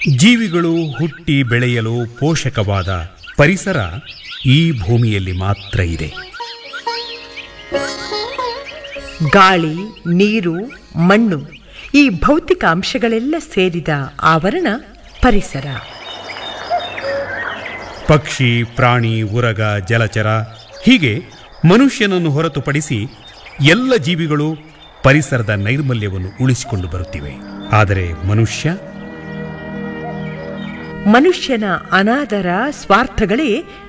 ಜೀವಿಗಳು ಹುಟ್ಟಿ ಬೆಳೆಯಲು ಪೋಷಕವಾದ ಪರಿಸರ ಈ ಭೂಮಿಯಲ್ಲಿ ಮಾತ್ರ ಇದೆ ಗಾಳಿ ನೀರು ಮಣ್ಣು ಈ ಭೌತಿಕ ಅಂಶಗಳೆಲ್ಲ ಸೇರಿದ ಆವರಣ ಪರಿಸರ ಪಕ್ಷಿ ಪ್ರಾಣಿ ಉರಗ ಜಲಚರ ಹೀಗೆ ಮನುಷ್ಯನನ್ನು ಹೊರತುಪಡಿಸಿ ಎಲ್ಲ ಜೀವಿಗಳು ಪರಿಸರದ ನೈರ್ಮಲ್ಯವನ್ನು ಉಳಿಸಿಕೊಂಡು ಬರುತ್ತಿವೆ ಆದರೆ ಮನುಷ್ಯ ಮನುಷ್ಯನ ಅನಾದರ ಸ್ವಾರ್ಥಗಳೇ